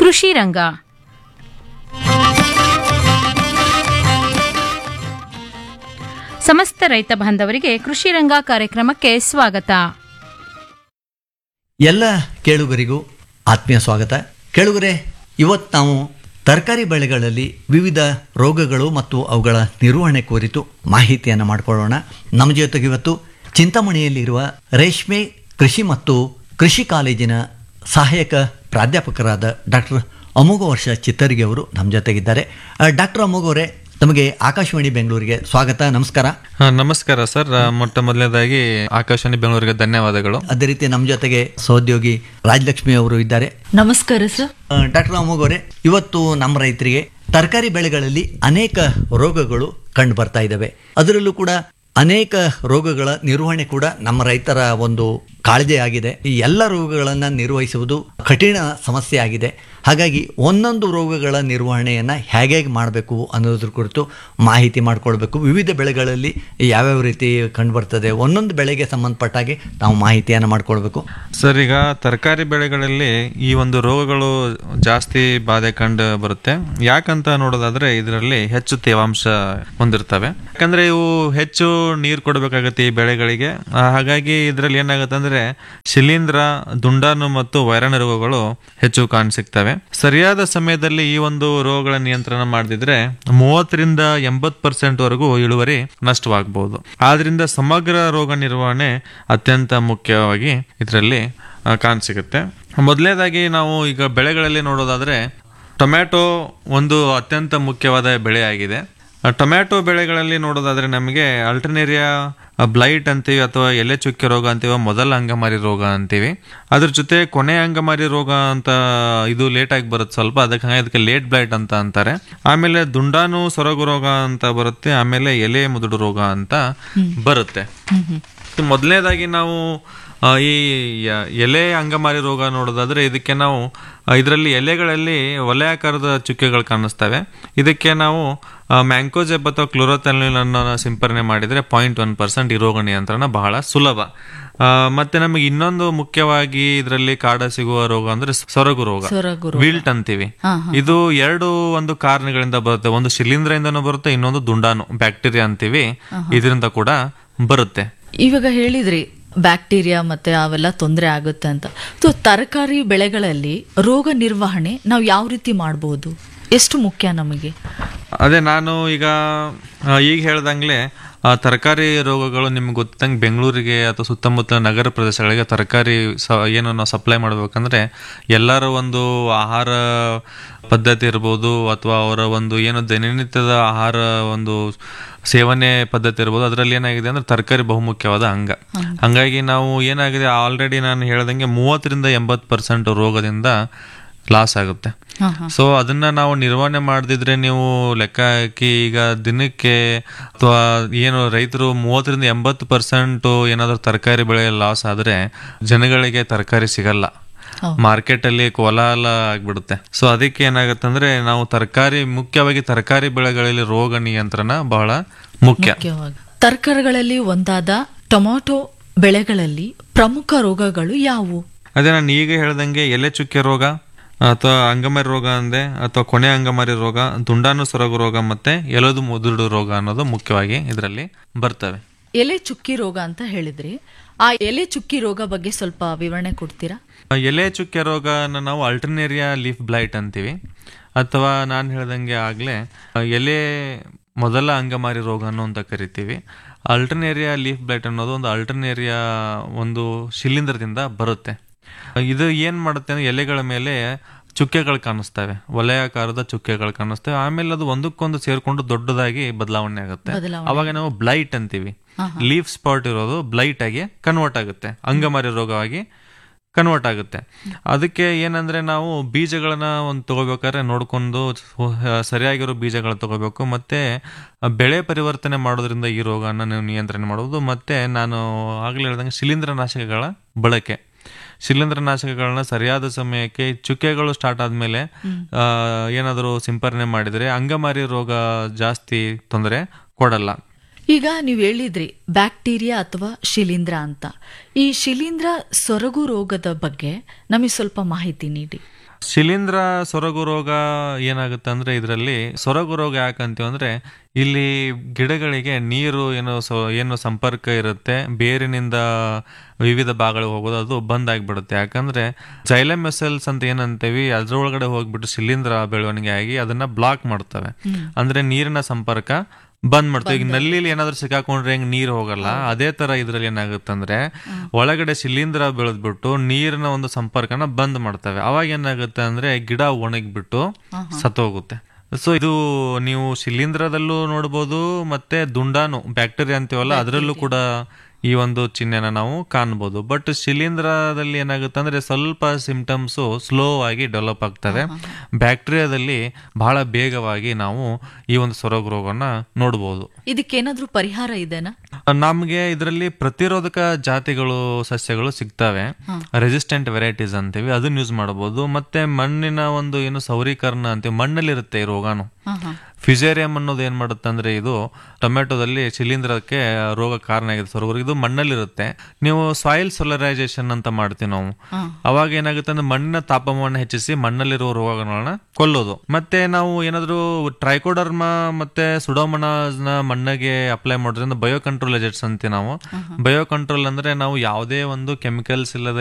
ಕೃಷಿ ರಂಗ ಸಮಸ್ತ ರೈತ ಬಾಂಧವರಿಗೆ ಕೃಷಿ ರಂಗ ಕಾರ್ಯಕ್ರಮಕ್ಕೆ ಸ್ವಾಗತ ಎಲ್ಲ ಕೇಳುಗರಿಗೂ ಆತ್ಮೀಯ ಸ್ವಾಗತ ಕೇಳುಗರೆ ಇವತ್ತು ನಾವು ತರಕಾರಿ ಬೆಳೆಗಳಲ್ಲಿ ವಿವಿಧ ರೋಗಗಳು ಮತ್ತು ಅವುಗಳ ನಿರ್ವಹಣೆ ಕುರಿತು ಮಾಹಿತಿಯನ್ನು ಮಾಡಿಕೊಳ್ಳೋಣ ನಮ್ಮ ಜೊತೆಗೆ ಇವತ್ತು ಚಿಂತಾಮಣಿಯಲ್ಲಿರುವ ರೇಷ್ಮೆ ಕೃಷಿ ಮತ್ತು ಕೃಷಿ ಕಾಲೇಜಿನ ಸಹಾಯಕ ಪ್ರಾಧ್ಯಾಪಕರಾದ ಡಾಕ್ಟರ್ ಅಮೋಘ ವರ್ಷ ಚಿತ್ತರಿಗೆ ಅವರು ನಮ್ಮ ಜೊತೆಗಿದ್ದಾರೆ ಡಾಕ್ಟರ್ ಅಮೋಘ ಅವರೇ ತಮಗೆ ಆಕಾಶವಾಣಿ ಬೆಂಗಳೂರಿಗೆ ಸ್ವಾಗತ ನಮಸ್ಕಾರ ಹಾ, ನಮಸ್ಕಾರ ಸರ್ ಆ, ಮೊಟ್ಟ ಮೊದಲನೇದಾಗಿ ಆಕಾಶವಾಣಿ ಬೆಂಗಳೂರಿಗೆ ಧನ್ಯವಾದಗಳು ಅದೇ ರೀತಿ ನಮ್ಮ ಜೊತೆಗೆ ಸಹೋದ್ಯೋಗಿ ರಾಜಲಕ್ಷ್ಮಿ ಅವರು ಇದ್ದಾರೆ ನಮಸ್ಕಾರ ಸರ್ ಡಾಕ್ಟರ್ ಅಮೋಘ್ ಅವರೇ ಇವತ್ತು ನಮ್ಮ ರೈತರಿಗೆ ತರಕಾರಿ ಬೆಳೆಗಳಲ್ಲಿ ಅನೇಕ ರೋಗಗಳು ಕಂಡು ಬರ್ತಾ ಇದ್ದಾವೆ ಅದರಲ್ಲೂ ಕೂಡ ಅನೇಕ ರೋಗಗಳ ನಿರ್ವಹಣೆ ಕೂಡ ನಮ್ಮ ರೈತರ ಒಂದು ಕಾಳಜಿ ಆಗಿದೆ ಈ ಎಲ್ಲ ರೋಗಗಳನ್ನು ನಿರ್ವಹಿಸುವುದು ಕಠಿಣ ಸಮಸ್ಯೆ ಆಗಿದೆ ಹಾಗಾಗಿ ಒಂದೊಂದು ರೋಗಗಳ ನಿರ್ವಹಣೆಯನ್ನು ಹೇಗೆ ಮಾಡಬೇಕು ಅನ್ನೋದ್ರ ಕುರಿತು ಮಾಹಿತಿ ಮಾಡಿಕೊಳ್ಬೇಕು ವಿವಿಧ ಬೆಳೆಗಳಲ್ಲಿ ಯಾವ್ಯಾವ ರೀತಿ ಕಂಡು ಬರ್ತದೆ ಒಂದೊಂದು ಬೆಳೆಗೆ ಸಂಬಂಧಪಟ್ಟ ಹಾಗೆ ನಾವು ಮಾಹಿತಿಯನ್ನು ಮಾಡಿಕೊಳ್ಬೇಕು ಸರ್ ಈಗ ತರಕಾರಿ ಬೆಳೆಗಳಲ್ಲಿ ಈ ಒಂದು ರೋಗಗಳು ಜಾಸ್ತಿ ಬಾಧೆ ಕಂಡು ಬರುತ್ತೆ ಯಾಕಂತ ನೋಡೋದಾದ್ರೆ ಇದರಲ್ಲಿ ಹೆಚ್ಚು ತೇವಾಂಶ ಹೊಂದಿರ್ತವೆ ಯಾಕಂದ್ರೆ ಇವು ಹೆಚ್ಚು ನೀರು ಕೊಡಬೇಕಾಗತ್ತೆ ಈ ಬೆಳೆಗಳಿಗೆ ಆ, ಹಾಗಾಗಿ ಇದರಲ್ಲಿ ಏನಾಗುತ್ತೆ ಅಂದ್ರೆ ಶಿಲೀಂಧ್ರ ದುಂಡಾಣು ಮತ್ತು ವೈರಾಣು ರೋಗಗಳು ಹೆಚ್ಚು ಕಾಣಸಿಗ್ತವೆ ಸರಿಯಾದ ಸಮಯದಲ್ಲಿ ಈ ಒಂದು ರೋಗಗಳ ನಿಯಂತ್ರಣ ಮಾಡದಿದ್ರೆ ಮೂವತ್ತರಿಂದ ಎಂಬತ್ ಪರ್ಸೆಂಟ್ ವರೆಗೂ ಇಳುವರಿ ನಷ್ಟವಾಗಬಹುದು ಆದ್ರಿಂದ ಸಮಗ್ರ ರೋಗ ನಿರ್ವಹಣೆ ಅತ್ಯಂತ ಮುಖ್ಯವಾಗಿ ಇದರಲ್ಲಿ ಆ, ಕಾಣಸಿಗುತ್ತೆ ಮೊದಲನೇದಾಗಿ ನಾವು ಈಗ ಬೆಳೆಗಳಲ್ಲಿ ನೋಡೋದಾದ್ರೆ ಟೊಮ್ಯಾಟೊ ಒಂದು ಅತ್ಯಂತ ಮುಖ್ಯವಾದ ಬೆಳೆ ಆಗಿದೆ ಆ, ಟೊಮ್ಯಾಟೊ ಬೆಳೆಗಳಲ್ಲಿ ನೋಡೋದಾದ್ರೆ ನಮಗೆ ಅಲ್ಟರ್ನೇರಿಯಾ ಬ್ಲೈಟ್ ಅಂತೀವಿ ಅಥವಾ ಎಲೆ ಚುಕ್ಕೆ ರೋಗ ಅಂತೀವಿ ಮೊದಲ ಅಂಗಮಾರಿ ರೋಗ ಅಂತೀವಿ ಅದ್ರ ಜೊತೆ ಕೊನೆ ಅಂಗಮಾರಿ ರೋಗ ಅಂತ ಇದು ಲೇಟ್ ಆಗಿ ಬರುತ್ತೆ ಸ್ವಲ್ಪ ಅದಕ್ಕೆ ಹಂಗಾಗಿ ಅದಕ್ಕೆ ಲೇಟ್ ಬ್ಲೈಟ್ ಅಂತ ಅಂತಾರೆ ಆಮೇಲೆ ದುಂಡಾನು ಸೊರಗು ರೋಗ ಅಂತ ಬರುತ್ತೆ ಆಮೇಲೆ ಎಲೆ ಮುದುಡು ರೋಗ ಅಂತ ಬರುತ್ತೆ ಮೊದಲನೇದಾಗಿ ನಾವು ಆ, ಈ ಯ- ಎಲೆ ಅಂಗಮಾರಿ ರೋಗ ನೋಡೋದಾದ್ರೆ ಇದಕ್ಕೆ ನಾವು ಇದರಲ್ಲಿ ಎಲೆಗಳಲ್ಲಿ ವಲಯಾಕಾರದ ಚುಕ್ಕೆಗಳು ಕಾಣಿಸ್ತವೆ ಇದಕ್ಕೆ ನಾವು ಮ್ಯಾಂಕೋಜೆಬ್ ಅಥವಾ ಕ್ಲೋರೋಥೆಲಿನ್ ಅನ್ನು ಸಿಂಪರಣೆ ಮಾಡಿದರೆ ಪಾಯಿಂಟ್ ಒನ್ ಪರ್ಸೆಂಟ್ ಈ ರೋಗ ನಿಯಂತ್ರಣ ಬಹಳ ಸುಲಭ ಆ, ಮತ್ತೆ ನಮಗೆ ಇನ್ನೊಂದು ಮುಖ್ಯವಾಗಿ ಇದರಲ್ಲಿ ಕಾಡ ಸಿಗುವ ರೋಗ ಅಂದ್ರೆ ಸೊರಗು ರೋಗ ಸೊರಗು ವಿಲ್ಟ್ ಅಂತೀವಿ ಇದು ಎರಡು ಒಂದು ಕಾರಣಗಳಿಂದ ಬರುತ್ತೆ ಒಂದು ಶಿಲೀಂಧ್ರದಿಂದನೂ ಬರುತ್ತೆ ಇನ್ನೊಂದು ದುಂಡಾನು ಬ್ಯಾಕ್ಟೀರಿಯಾ ಅಂತೀವಿ ಇದರಿಂದ ಕೂಡ ಬರುತ್ತೆ ಇವಾಗ ಹೇಳಿದ್ರಿ ಬ್ಯಾಕ್ಟೀರಿಯಾ ಮತ್ತೆ ಅವೆಲ್ಲ ತೊಂದರೆ ಆಗುತ್ತೆ ಅಂತ ಸೊ ತರಕಾರಿ ಬೆಳೆಗಳಲ್ಲಿ ರೋಗ ನಿರ್ವಹಣೆ ನಾವು ಯಾವ ರೀತಿ ಮಾಡಬಹುದು ಎಷ್ಟು ಮುಖ್ಯ ನಮಗೆ ಅದೇ ನಾನು ಈಗ ಆ, ಈಗ ಹೇಳ್ದಂಗ್ಲೆ ಆ, ತರಕಾರಿ ರೋಗಗಳು ನಿಮ್ಗೆ ಗೊತ್ತಂಗೆ ಬೆಂಗಳೂರಿಗೆ ಅಥವಾ ಸುತ್ತಮುತ್ತ ನಗರ ಪ್ರದೇಶಗಳಿಗೆ ತರಕಾರಿ ಸ ಏನು ನಾವು ಸಪ್ಲೈ ಮಾಡ್ಬೇಕಂದ್ರೆ ಎಲ್ಲರ ಒಂದು ಆಹಾರ ಪದ್ಧತಿ ಇರ್ಬೋದು ಅಥವಾ ಅವರ ಒಂದು ಏನು ದಿನನಿತ್ಯದ ಆಹಾರ ಒಂದು ಸೇವನೆ ಪದ್ಧತಿ ಇರ್ಬೋದು ಅದರಲ್ಲಿ ಏನಾಗಿದೆ ಅಂದ್ರೆ ತರಕಾರಿ ಬಹುಮುಖ್ಯವಾದ ಅಂಗ ಹಂಗಾಗಿ ನಾವು ಏನಾಗಿದೆ ಆಲ್ರೆಡಿ ನಾನು ಹೇಳ್ದಂಗೆ ಮೂವತ್ತರಿಂದ ಎಂಬತ್ತು ಪರ್ಸೆಂಟ್ ರೋಗದಿಂದ ಲಾಸ್ ಆಗುತ್ತೆ ಸೊ ಅದನ್ನ ನಾವು ನಿರ್ವಹಣೆ ಮಾಡದಿದ್ರೆ ನೀವು ಲೆಕ್ಕ ಹಾಕಿ ಈಗ ದಿನಕ್ಕೆ ಅಥವಾ ಏನು ರೈತರು ಮೂವತ್ತರಿಂದ ಎಂಬತ್ತು ಪರ್ಸೆಂಟ್ ಏನಾದರೂ ತರಕಾರಿ ಬೆಳೆ ಲಾಸ್ ಆದ್ರೆ ಜನಗಳಿಗೆ ತರಕಾರಿ ಸಿಗಲ್ಲ ಮಾರ್ಕೆಟ್ ಅಲ್ಲಿ ಕೋಲಾಹಲ ಆಗ್ಬಿಡುತ್ತೆ ಸೊ ಅದಕ್ಕೆ ಏನಾಗುತ್ತೆ ಅಂದ್ರೆ ನಾವು ತರಕಾರಿ ಮುಖ್ಯವಾಗಿ ತರಕಾರಿ ಬೆಳೆಗಳಲ್ಲಿ ರೋಗ ನಿಯಂತ್ರಣ ಬಹಳ ಮುಖ್ಯ ಮುಖ್ಯವಾಗಿ ತರಕಾರಿಗಳಲ್ಲಿ ಒಂದಾದ ಟೊಮಾಟೊ ಬೆಳೆಗಳಲ್ಲಿ ಪ್ರಮುಖ ರೋಗಗಳು ಯಾವುವು ಅದೇ ನಾನು ಈಗ ಹೇಳ್ದಂಗೆ ಎಲೆ ಚುಕ್ಕೆ ರೋಗ ಅಥವಾ ಅಂಗಮಾರಿ ರೋಗ ಅಂದೆ ಅಥವಾ ಕೊನೆ ಅಂಗಮಾರಿ ರೋಗ ದುಂಡಾನು ಸೊರಗು ರೋಗ ಮತ್ತೆ ಎಲದು ಮುದುಡು ರೋಗ ಅನ್ನೋದು ಮುಖ್ಯವಾಗಿ ಇದರಲ್ಲಿ ಬರ್ತವೆ ಎಲೆ ಚುಕ್ಕಿ ರೋಗ ಅಂತ ಹೇಳಿದ್ರಿ ಆ ಎಲೆ ಚುಕ್ಕಿ ರೋಗ ಬಗ್ಗೆ ಸ್ವಲ್ಪ ವಿವರಣೆ ಕೊಡ್ತೀರಾ ಆ ಎಲೆ ಚುಕ್ಕೆ ರೋಗನ ನಾವು ಅಲ್ಟರ್ನೇರಿಯಾ ಲೀಫ್ ಬ್ಲೈಟ್ ಅಂತೀವಿ ಅಥವಾ ನಾನು ಹೇಳ್ದಂಗೆ ಆಗ್ಲೇ ಆ, ಎಲೆ ಮೊದಲ ಅಂಗಮಾರಿ ರೋಗ ಅನ್ನೋ ಅಂತ ಕರಿತೀವಿ ಅಲ್ಟರ್ನೇರಿಯಾ ಲೀಫ್ ಬ್ಲೈಟ್ ಅನ್ನೋದು ಒಂದು ಅಲ್ಟರ್ನೇರಿಯಾ ಒಂದು ಶಿಲೀಂಧ್ರದಿಂದ ಬರುತ್ತೆ ಇದು ಏನ್ ಮಾಡುತ್ತೆ ಅಂದ್ರೆ ಎಲೆಗಳ ಮೇಲೆ ಚುಕ್ಕೆಗಳು ಕಾಣಿಸ್ತವೆ ವಲಯಾಕಾರದ ಚುಕ್ಕೆಗಳು ಕಾಣಿಸ್ತವೆ ಆಮೇಲೆ ಅದು ಒಂದಕ್ಕೊಂದು ಸೇರ್ಕೊಂಡು ದೊಡ್ಡದಾಗಿ ಬದಲಾವಣೆ ಆಗುತ್ತೆ ಅವಾಗ ನಾವು ಬ್ಲೈಟ್ ಅಂತೀವಿ ಲೀಫ್ ಸ್ಪಾಟ್ ಇರೋದು ಬ್ಲೈಟ್ ಆಗಿ ಕನ್ವರ್ಟ್ ಆಗುತ್ತೆ ಅಂಗಮಾರಿ ರೋಗವಾಗಿ ಕನ್ವರ್ಟ್ ಆಗುತ್ತೆ ಅದಕ್ಕೆ ಏನಂದ್ರೆ ನಾವು ಬೀಜಗಳನ್ನ ಒಂದು ತಗೋಬೇಕಾದ್ರೆ ನೋಡ್ಕೊಂಡು ಸ- ಸರಿಯಾಗಿರೋ ಬೀಜಗಳ ತಗೋಬೇಕು ಮತ್ತೆ ಬೆಳೆ ಪರಿವರ್ತನೆ ಮಾಡೋದ್ರಿಂದ ಈ ರೋಗನ ನೀವು ನಿಯಂತ್ರಣ ಮಾಡೋದು ಮತ್ತೆ ನಾನು ಆಗ್ಲೇ ಹೇಳ್ದಂಗೆ ಶಿಲೀಂಧ್ರನಾಶಕಗಳ ಬಳಕೆ ಶಿಲೀಂಧ್ರನಾಶಕಗಳನ್ನ ಸರಿಯಾದ ಸಮಯಕ್ಕೆ ಚುಕ್ಕೆಗಳು ಸ್ಟಾರ್ಟ್ ಆದ್ಮೇಲೆ ಆ, ಏನಾದರೂ ಸಿಂಪರಣೆ ಮಾಡಿದ್ರೆ ಅಂಗಮಾರಿ ರೋಗ ಜಾಸ್ತಿ ತೊಂದರೆ ಕೊಡಲ್ಲ ಈಗ ನೀವು ಹೇಳಿದ್ರಿ ಬ್ಯಾಕ್ಟೀರಿಯಾ ಅಥವಾ ಶಿಲೀಂಧ್ರ ಅಂತ ಈ ಶಿಲೀಂಧ್ರ ಸೊರಗು ರೋಗದ ಬಗ್ಗೆ ನಮಗೆ ಸ್ವಲ್ಪ ಮಾಹಿತಿ ನೀಡಿ ಶಿಲೀಂಧ್ರ ಸೊರಗು ರೋಗ ಏನಾಗುತ್ತೆ ಅಂದ್ರೆ ಇದರಲ್ಲಿ ಸೊರಗು ರೋಗ ಯಾಕಂತೀವಿ ಅಂದ್ರೆ ಇಲ್ಲಿ ಗಿಡಗಳಿಗೆ ನೀರು ಏನು ಸೊ- ಏನು ಸಂಪರ್ಕ ಇರುತ್ತೆ ಬೇರಿನಿಂದ ವಿವಿಧ ಭಾಗಗಳಿಗೆ ಹೋಗೋದು ಅದು ಬಂದ್ ಆಗಿಬಿಡುತ್ತೆ ಯಾಕಂದ್ರೆ ಜೈಲಮೆಸೆಲ್ಸ್ ಅಂತ ಏನಂತೀವಿ ಅದ್ರೊಳಗಡೆ ಹೋಗ್ಬಿಟ್ಟು ಶಿಲೀಂಧ್ರ ಬೆಳವಣಿಗೆ ಆಗಿ ಅದನ್ನ ಬ್ಲಾಕ್ ಮಾಡ್ತವೆ ಅಂದ್ರೆ ನೀರಿನ ಸಂಪರ್ಕ ಬಂದ್ ಮಾಡ್ತೀವಿ ಈಗ ನಲ್ಲಿಲಿ ಏನಾದ್ರೂ ಸಿಕ್ಕಾಕೊಂಡ್ರೆ ಹೆಂಗ್ ನೀರ್ ಹೋಗಲ್ಲ ಅದೇ ತರ ಇದ್ರಲ್ಲಿ ಏನಾಗುತ್ತಂದ್ರೆ ಒಳಗಡೆ ಶಿಲೀಂಧ್ರ ಬೆಳೆದ್ಬಿಟ್ಟು ನೀರಿನ ಒಂದು ಸಂಪರ್ಕನ ಬಂದ್ ಮಾಡ್ತವೆ ಅವಾಗ ಏನಾಗುತ್ತೆ ಅಂದ್ರೆ ಗಿಡ ಒಣಗಿಬಿಟ್ಟು ಸತ್ತೋಗುತ್ತೆ ಸೊ ಇದು ನೀವು ಶಿಲೀಂಧ್ರದಲ್ಲೂ ನೋಡ್ಬೋದು ಮತ್ತೆ ದುಂಡಾನು ಬ್ಯಾಕ್ಟೀರಿಯಾ ಅಂತೀವಲ್ಲ ಅದರಲ್ಲೂ ಕೂಡ ಈ ಒಂದು ಚಿಹ್ನೆನ ನಾವು ಕಾಣ್ಬೋದು ಬಟ್ ಶಿಲೀಂಧ್ರದಲ್ಲಿ ಏನಾಗುತ್ತೆ ಅಂದ್ರೆ ಸ್ವಲ್ಪ ಸಿಂಪ್ಟಮ್ಸ್ ಸ್ಲೋ ಆಗಿ ಡೆವಲಪ್ ಆಗ್ತವೆ ಬ್ಯಾಕ್ಟೀರಿಯಾದಲ್ಲಿ ಬಹಳ ಬೇಗವಾಗಿ ನಾವು ಈ ಒಂದು ಸೊರಗು ರೋಗನ ನೋಡ್ಬೋದು ಇದಕ್ಕೇನಾದ್ರೂ ಪರಿಹಾರ ಇದೆನಾ ನಮ್ಗೆ ಇದರಲ್ಲಿ ಪ್ರತಿರೋಧಕ ಜಾತಿಗಳು ಸಸ್ಯಗಳು ಸಿಗ್ತವೆ ರೆಸಿಸ್ಟೆಂಟ್ ವೆರೈಟೀಸ್ ಅಂತೀವಿ ಅದನ್ನ ಯೂಸ್ ಮಾಡಬಹುದು ಮತ್ತೆ ಮಣ್ಣಿನ ಒಂದು ಏನು ಸೌರೀಕರಣ ಅಂತೀವಿ ಮಣ್ಣಲ್ಲಿರುತ್ತೆ ಈ ರೋಗಾನು ಫಿಸೇರಿಯಂ ಅನ್ನೋದು ಏನ್ ಮಾಡುತ್ತೆ ಅಂದ್ರೆ ಇದು ಟೊಮೆಟೊದಲ್ಲಿ ಶಿಲೀಂಧ್ರಕ್ಕೆ ರೋಗ ಕಾರಣ ಆಗಿದೆ ಸೊರಗು ಇದು ಮಣ್ಣಲ್ಲಿರುತ್ತೆ ನೀವು ಸಾಯಿಲ್ ಸೊಲರೈಸೇಷನ್ ಅಂತ ಮಾಡ್ತೀವಿ ನಾವು ಅವಾಗ ಏನಾಗುತ್ತೆ ಅಂದ್ರೆ ಮಣ್ಣಿನ ತಾಪಮಾನ ಹೆಚ್ಚಿಸಿ ಮಣ್ಣಲ್ಲಿರುವ ರೋಗಗಳನ್ನ ಕೊಲ್ಲೋದು ಮತ್ತೆ ನಾವು ಏನಾದ್ರು ಟ್ರೈಕೋಡರ್ಮ ಮತ್ತೆ ಸುಡೋಮನಾಸ್ ನ ಮಣ್ಣಿಗೆ ಅಪ್ಲೈ ಮಾಡೋದ್ರಿಂದ ಬಯೋ ಕಂಟ್ರೋಲ್ ಏಜೆಂಟ್ಸ್ ಅಂತೀವಿ ನಾವು ಬಯೋ ಕಂಟ್ರೋಲ್ ಅಂದ್ರೆ ನಾವು ಯಾವುದೇ ಒಂದು ಕೆಮಿಕಲ್ಸ್ ಇಲ್ಲದೆ